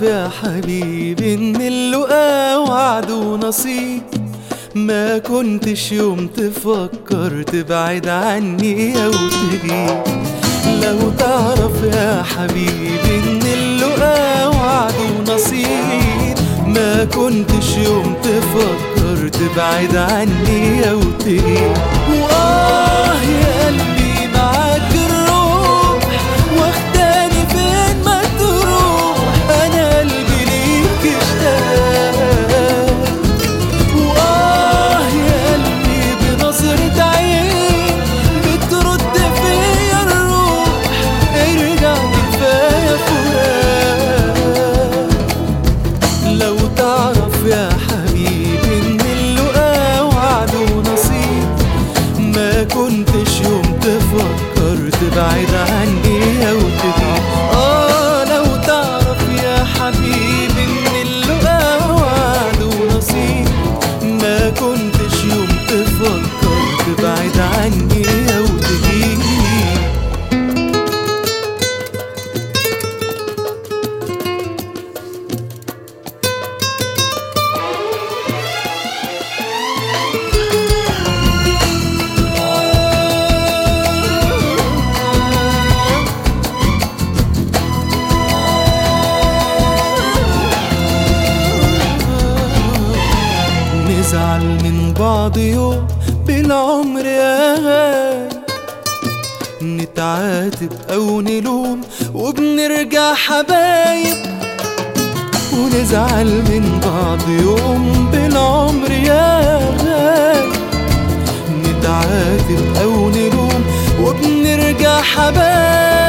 يا حبيبي ان اللقا وعد ونصيب ما كنتش يوم تفكر تبعد عني او تغيب لو تعرف يا حبيبي ان اللقا وعد ونصيب ما كنتش يوم تفكر تبعد عني او تغيب واه يا قلبي معاك الروح واخداني فين ما تروح انا قلبي ليك اشتاق وآه يا قلبي بنظرة عين بترد فيا الروح ارجع كفاية فراق لو تعرف يا حبيبي ان اللقا وعد ونصيب ما كنتش يوم تفكر تبعد عني او تغيب اه لو تعرف يا حبيبي ان اللقا وعد ونصيب ما كنتش يوم تفكر تبعد عني او تغيب نزعل من بعض يوم بالعمر يا غالي نتعاتب او نلوم وبنرجع حبايب ونزعل من بعض يوم بالعمر يا غالي نتعاتب او نلوم وبنرجع حبايب